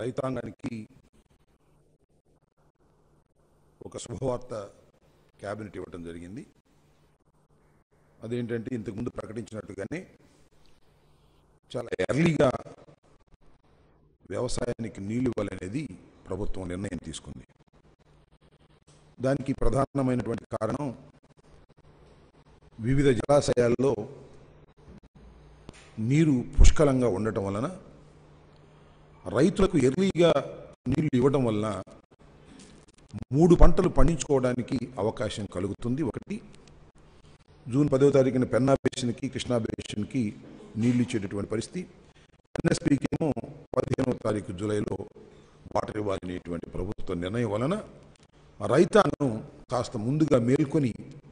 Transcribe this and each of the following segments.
రైతాంగానికి ఒక శుభవార్త క్యాబినెట్ ఇవ్వటం జరిగింది అదేంటంటే ఇంతకుముందు ప్రకటించినట్టుగానే చాలా ఎర్లీగా వ్యవసాయానికి నీళ్లు ఇవ్వాలనేది ప్రభుత్వం నిర్ణయం తీసుకుంది దానికి ప్రధానమైనటువంటి కారణం వివిధ జలాశయాల్లో నీరు పుష్కలంగా ఉండటం వలన రైతులకు ఎర్లీగా నీళ్లు ఇవ్వడం వలన మూడు పంటలు పండించుకోవడానికి అవకాశం కలుగుతుంది ఒకటి జూన్ పదవ తారీఖున పెన్నా బేసిన్కి కృష్ణా బేసిన్కి నీళ్లు ఇచ్చేటటువంటి పరిస్థితి ఎన్ఎస్పీకి ఏమో పదిహేనవ తారీఖు జూలైలో వాటర్ ఇవ్వాలనేటువంటి ప్రభుత్వ నిర్ణయం వలన రైతాంగం కాస్త ముందుగా మేల్కొని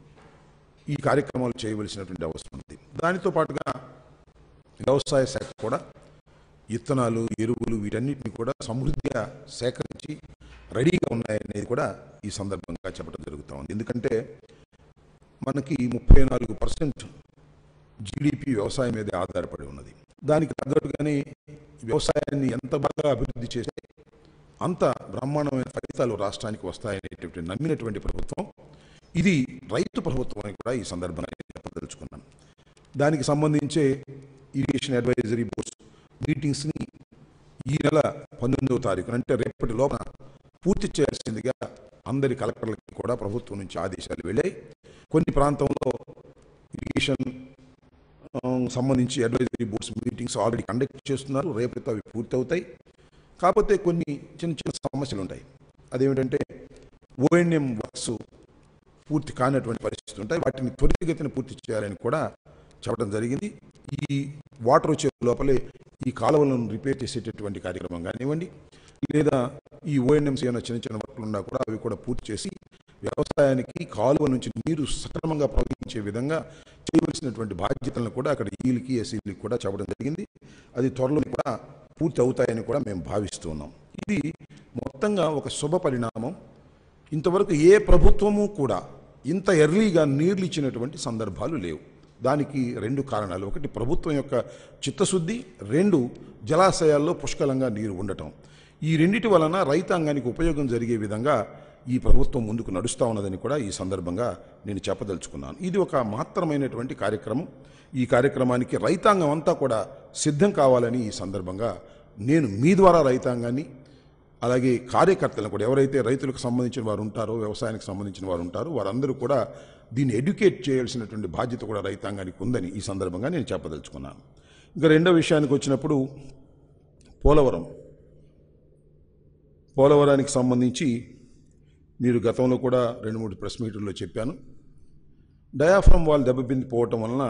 ఈ కార్యక్రమాలు చేయవలసినటువంటి అవసరం ఉంది దానితో పాటుగా వ్యవసాయ శాఖ కూడా విత్తనాలు ఎరువులు వీటన్నిటిని కూడా సమృద్ధిగా సేకరించి రెడీగా ఉన్నాయనేది కూడా ఈ సందర్భంగా చెప్పడం జరుగుతూ ఉంది ఎందుకంటే మనకి ముప్పై నాలుగు పర్సెంట్ జీడిపి వ్యవసాయం మీదే ఆధారపడి ఉన్నది దానికి తగ్గట్టుగానే వ్యవసాయాన్ని ఎంత బాగా అభివృద్ధి చేస్తే అంత బ్రహ్మాండమైన ఫలితాలు రాష్ట్రానికి వస్తాయనేటువంటి నమ్మినటువంటి ప్రభుత్వం ఇది రైతు ప్రభుత్వం అని కూడా ఈ సందర్భంగా నేను చెప్పదలుచుకున్నాను దానికి సంబంధించే ఇరిగేషన్ అడ్వైజరీ బోర్డ్స్ మీటింగ్స్ని ఈ నెల పంతొమ్మిదవ తారీఖున అంటే రేపటి లోపల పూర్తి చేయాల్సిందిగా అందరి కలెక్టర్లకి కూడా ప్రభుత్వం నుంచి ఆదేశాలు వెళ్ళాయి కొన్ని ప్రాంతంలో ఇరిగేషన్ ఆ, సంబంధించి advisory boards meetings already conduct చేస్తున్నారు రేపటితో అవి పూర్తి అవుతాయి కాకపోతే కొన్ని చిన్న చిన్న సమస్యలు ఉంటాయి అదేమిటంటే ఓఎన్ఎం వర్క్స్ పూర్తి కానటువంటి పరిస్థితులు ఉంటాయి వాటిని త్వరితగతిన పూర్తి చేయాలని కూడా చెప్పడం జరిగింది ఈ వాటర్ వచ్చే లోపలే ఈ కాలువలను రిపేర్ చేసేటటువంటి కార్యక్రమం కానివ్వండి లేదా ఈ ఓఎన్ఎంసీ ఏమైనా చిన్న చిన్న వర్క్లు ఉన్నా కూడా అవి కూడా పూర్తి చేసి వ్యవసాయానికి కాలువ నుంచి నీరు సక్రమంగా ప్రవహించే విధంగా చేయవలసినటువంటి బాధ్యతలను కూడా అక్కడ ఈలకి ఎస్సీలకి కూడా చెప్పడం జరిగింది అది త్వరలో కూడా పూర్తి అవుతాయని కూడా మేము భావిస్తూ ఉన్నాం ఇది మొత్తంగా ఒక శుభ పరిణామం ఇంతవరకు ఏ ప్రభుత్వము కూడా ఇంత ఎర్లీగా నీళ్లు ఇచ్చినటువంటి సందర్భాలు లేవు దానికి రెండు కారణాలు ఒకటి ప్రభుత్వం యొక్క చిత్తశుద్ధి రెండు జలాశయాల్లో పుష్కలంగా నీరు ఉండటం ఈ రెండిటి వలన రైతాంగానికి ఉపయోగం జరిగే విధంగా ఈ ప్రభుత్వం ముందుకు నడుస్తూ ఉన్నదని కూడా ఈ సందర్భంగా నేను చెప్పదలుచుకున్నాను ఇది ఒక మాత్రమైనటువంటి కార్యక్రమం ఈ కార్యక్రమానికి రైతాంగం అంతా కూడా సిద్ధం కావాలని ఈ సందర్భంగా నేను మీ ద్వారా రైతాంగాన్ని అలాగే కార్యకర్తలను కూడా ఎవరైతే రైతులకు సంబంధించిన వారు ఉంటారో వ్యవసాయానికి సంబంధించిన వారు ఉంటారో వారందరూ కూడా దీన్ని ఎడ్యుకేట్ చేయాల్సినటువంటి బాధ్యత కూడా రైతాంగానికి ఉందని ఈ సందర్భంగా నేను చెప్పదలుచుకున్నాను ఇంకా రెండో విషయానికి వచ్చినప్పుడు పోలవరం పోలవరానికి సంబంధించి మీరు గతంలో కూడా రెండు మూడు ప్రెస్ మీటుల్లో చెప్పాను డయాఫ్రమ్ వాల్ దెబ్బతింది పోవటం వలన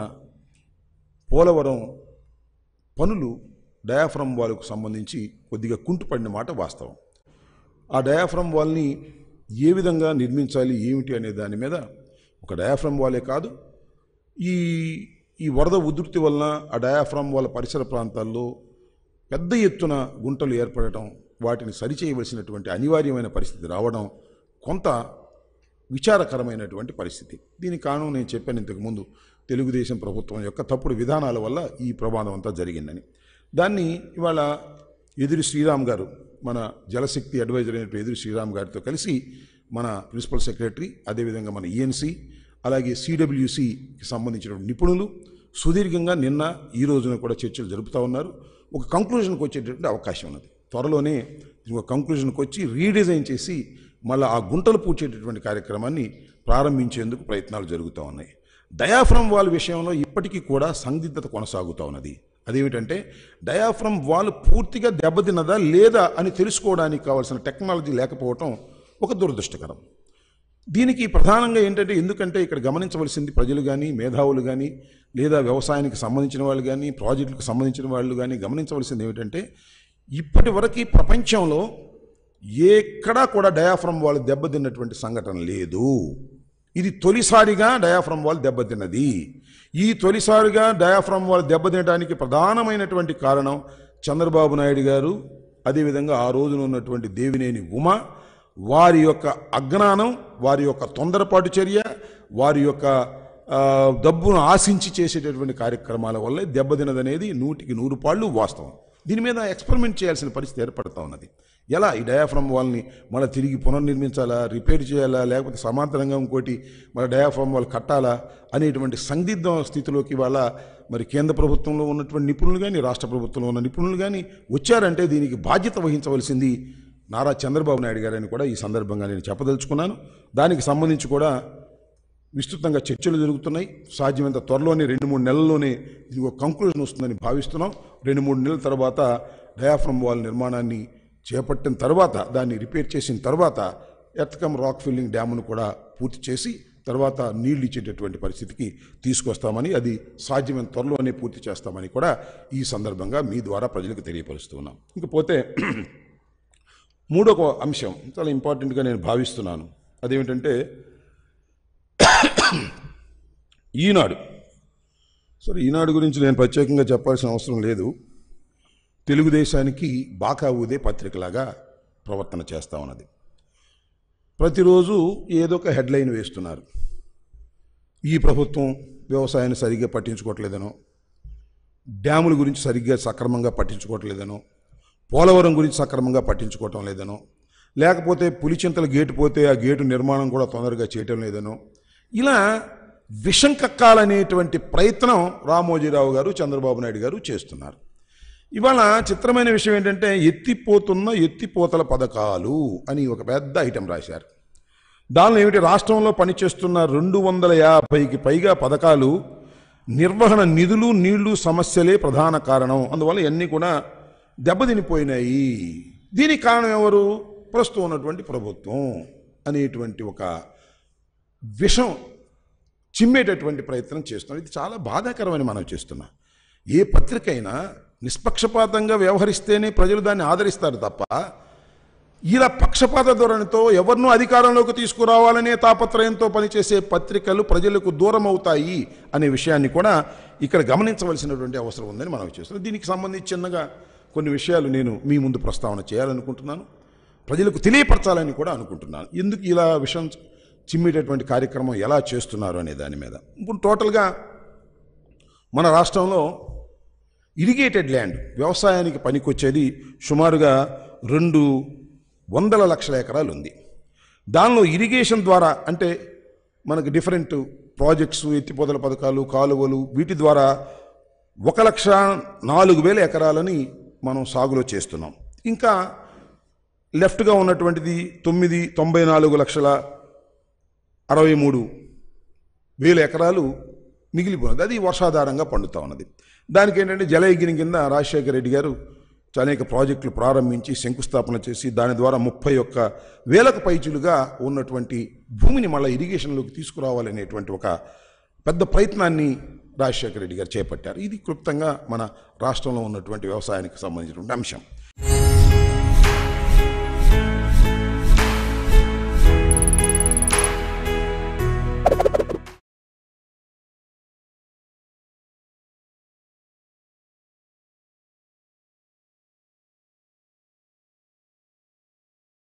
పోలవరం పనులు డయాఫ్రమ్ వాల్కు సంబంధించి కొద్దిగా కుంటుపడిన మాట వాస్తవం ఆ డయాఫ్రమ్ వాల్ని ఏ విధంగా నిర్మించాలి ఏమిటి అనే దాని మీద ఒక డయాఫ్రమ్ వాలే కాదు ఈ ఈ వరద ఉధృతి వలన ఆ డయాఫ్రమ్ వాల్ పరిసర ప్రాంతాల్లో పెద్ద ఎత్తున గుంటలు ఏర్పడటం వాటిని సరిచేయవలసినటువంటి అనివార్యమైన పరిస్థితి రావడం కొంత విచారకరమైనటువంటి పరిస్థితి దీని కారణం నేను చెప్పాను ఇంతకుముందు తెలుగుదేశం ప్రభుత్వం యొక్క తప్పుడు విధానాల వల్ల ఈ ప్రమాదం అంతా జరిగిందని దాన్ని ఇవాళ ఎదురు శ్రీరామ్ గారు మన జలశక్తి అడ్వైజర్ అయినటువంటి ఎదురు శ్రీరామ్ గారితో కలిసి మన ప్రిన్సిపల్ సెక్రటరీ అదేవిధంగా మన ఈఎన్సీ అలాగే సిడబ్ల్యూసికి సంబంధించిన నిపుణులు సుదీర్ఘంగా నిన్న ఈ రోజున కూడా చర్చలు జరుపుతూ ఉన్నారు ఒక కంక్లూజన్కి వచ్చేటటువంటి అవకాశం ఉన్నది త్వరలోనే ఒక కంక్లూజన్కి వచ్చి రీడిజైన్ చేసి మళ్ళీ ఆ గుంటలు పూడ్చేటటువంటి కార్యక్రమాన్ని ప్రారంభించేందుకు ప్రయత్నాలు జరుగుతూ ఉన్నాయి డయాఫ్రమ్ వాల్ విషయంలో ఇప్పటికీ కూడా సందిగ్ధత కొనసాగుతూ ఉన్నది అదేమిటంటే డయాఫ్రమ్ వాల్ పూర్తిగా దెబ్బతిన్నదా లేదా అని తెలుసుకోవడానికి కావాల్సిన టెక్నాలజీ లేకపోవటం ఒక దురదృష్టకరం దీనికి ప్రధానంగా ఏంటంటే ఎందుకంటే ఇక్కడ గమనించవలసింది ప్రజలు కానీ మేధావులు కానీ లేదా వ్యవసాయానికి సంబంధించిన వాళ్ళు కానీ ప్రాజెక్టులకు సంబంధించిన వాళ్ళు కానీ గమనించవలసింది ఏమిటంటే ఇప్పటి వరకు ప్రపంచంలో ఎక్కడా కూడా డయాఫ్రమ్ వాల్ దెబ్బతిన్నటువంటి సంఘటన లేదు ఇది తొలిసారిగా డయాఫ్రమ్ వాల్ దెబ్బతిన్నది ఈ తొలిసారిగా డయాఫ్రమ్ వాల్ దెబ్బతినడానికి ప్రధానమైనటువంటి కారణం చంద్రబాబు నాయుడు గారు అదేవిధంగా ఆ రోజున ఉన్నటువంటి దేవినేని ఉమ వారి యొక్క అజ్ఞానం వారి యొక్క తొందరపాటు చర్య వారి యొక్క ఆ, డబ్బును ఆశించి చేసేటటువంటి కార్యక్రమాల వల్లే దెబ్బతినదనేది నూటికి నూరు పాళ్ళు వాస్తవం దీని మీద ఎక్స్పెరిమెంట్ చేయాల్సిన పరిస్థితి ఏర్పడతా ఉన్నది ఎలా ఈ డయాఫ్రమ్ వాల్ని మళ్ళీ తిరిగి పునర్నిర్మించాలా రిపేర్ చేయాలా లేకపోతే సమాంతరంగా ఇంకోటి మళ్ళీ డయాఫ్రమ్ వాల్ కట్టాలా అనేటువంటి సందిగ్ధ స్థితిలోకి వాళ్ళ మరి కేంద్ర ప్రభుత్వంలో ఉన్నటువంటి నిపుణులు కానీ రాష్ట్ర ప్రభుత్వంలో ఉన్న నిపుణులు కానీ వచ్చారంటే దీనికి బాధ్యత వహించవలసింది నారా చంద్రబాబు నాయుడు గారని కూడా ఈ సందర్భంగా నేను చెప్పదలుచుకున్నాను దానికి సంబంధించి కూడా విస్తృతంగా చర్చలు జరుగుతున్నాయి సాధ్యమైనంత త్వరలోనే రెండు మూడు నెలల్లోనే ఇది ఒక కంక్లూజన్ వస్తుందని భావిస్తున్నాం రెండు మూడు నెలల తర్వాత డయాఫ్రమ్ వాల్ నిర్మాణాన్ని చేపట్టిన తర్వాత దాన్ని రిపేర్ చేసిన తర్వాత ఎత్తకం రాక్ ఫిల్లింగ్ డ్యామును కూడా పూర్తి చేసి తర్వాత నీళ్లు ఇచ్చేటటువంటి పరిస్థితికి తీసుకొస్తామని అది సాధ్యమైన త్వరలోనే పూర్తి చేస్తామని కూడా ఈ సందర్భంగా మీ ద్వారా ప్రజలకు తెలియపరుస్తున్నాం ఇంకపోతే మూడొక అంశం చాలా ఇంపార్టెంట్గా నేను భావిస్తున్నాను అదేమిటంటే ఈనాడు సరే ఈనాడు గురించి నేను ప్రత్యేకంగా చెప్పాల్సిన అవసరం లేదు తెలుగుదేశానికి బాకా ఊదే పత్రికలాగా ప్రవర్తన చేస్తా ఉన్నది ప్రతిరోజు ఏదో ఒక హెడ్లైన్ వేస్తున్నారు ఈ ప్రభుత్వం వ్యవసాయాన్ని సరిగ్గా పట్టించుకోవట్లేదనో డ్యాముల గురించి సరిగ్గా సక్రమంగా పట్టించుకోవట్లేదనో పోలవరం గురించి సక్రమంగా పట్టించుకోవటం లేదనో లేకపోతే పులిచింతల గేటు పోతే ఆ గేటు నిర్మాణం కూడా తొందరగా చేయటం లేదనో ఇలా విషం కక్కాలనేటువంటి ప్రయత్నం రామోజీరావు గారు చంద్రబాబు నాయుడు గారు చేస్తున్నారు ఇవాళ చిత్రమైన విషయం ఏంటంటే ఎత్తిపోతున్న ఎత్తిపోతల పథకాలు అని ఒక పెద్ద ఐటెం రాశారు దానిలో ఏమిటి రాష్ట్రంలో పనిచేస్తున్న రెండు వందల యాభైకి పైగా పథకాలు నిర్వహణ నిధులు నీళ్లు సమస్యలే ప్రధాన కారణం అందువల్ల ఇవన్నీ కూడా దెబ్బతినిపోయినాయి దీనికి కారణం ఎవరు ప్రస్తుతం ఉన్నటువంటి ప్రభుత్వం అనేటువంటి ఒక విషం చిమ్మేటటువంటి ప్రయత్నం చేస్తున్నాం ఇది చాలా బాధాకరమని మనం చేస్తున్నాం ఏ పత్రిక అయినా నిష్పక్షపాతంగా వ్యవహరిస్తేనే ప్రజలు దాన్ని ఆదరిస్తారు తప్ప ఇలా పక్షపాత ధోరణితో ఎవరినూ అధికారంలోకి తీసుకురావాలనే తాపత్రయంతో పనిచేసే పత్రికలు ప్రజలకు దూరం అవుతాయి అనే విషయాన్ని కూడా ఇక్కడ గమనించవలసినటువంటి అవసరం ఉందని మనం చేస్తున్నాం దీనికి సంబంధించి చిన్నగా కొన్ని విషయాలు నేను మీ ముందు ప్రస్తావన చేయాలనుకుంటున్నాను ప్రజలకు తెలియపరచాలని కూడా అనుకుంటున్నాను ఎందుకు ఇలా విషయం చిమ్మేటటువంటి కార్యక్రమం ఎలా చేస్తున్నారు అనే దాని మీద ఇప్పుడు టోటల్గా మన రాష్ట్రంలో ఇరిగేటెడ్ ల్యాండ్ వ్యవసాయానికి పనికొచ్చేది సుమారుగా రెండు వందల లక్షల ఎకరాలు ఉంది దానిలో ఇరిగేషన్ ద్వారా అంటే మనకు డిఫరెంట్ ప్రాజెక్ట్స్ ఎత్తిపోతల పథకాలు కాలువలు వీటి ద్వారా ఒక లక్ష నాలుగు వేల ఎకరాలని మనం సాగులో చేస్తున్నాం ఇంకా లెఫ్ట్గా ఉన్నటువంటిది తొమ్మిది తొంభై నాలుగు లక్షల అరవై మూడు వేల ఎకరాలు మిగిలిపోయినది అది వర్షాధారంగా పండుతా ఉన్నది దానికి ఏంటంటే జలయజ్ఞం కింద రాజశేఖర రెడ్డి గారు అనేక ప్రాజెక్టులు ప్రారంభించి శంకుస్థాపన చేసి దాని ద్వారా ముప్పై ఒక్క వేలకు పైచులుగా ఉన్నటువంటి భూమిని మళ్ళీ ఇరిగేషన్లోకి తీసుకురావాలనేటువంటి ఒక పెద్ద ప్రయత్నాన్ని రాజశేఖర రెడ్డి గారు చేపట్టారు ఇది క్లుప్తంగా మన రాష్ట్రంలో ఉన్నటువంటి వ్యవసాయానికి సంబంధించినటువంటి అంశం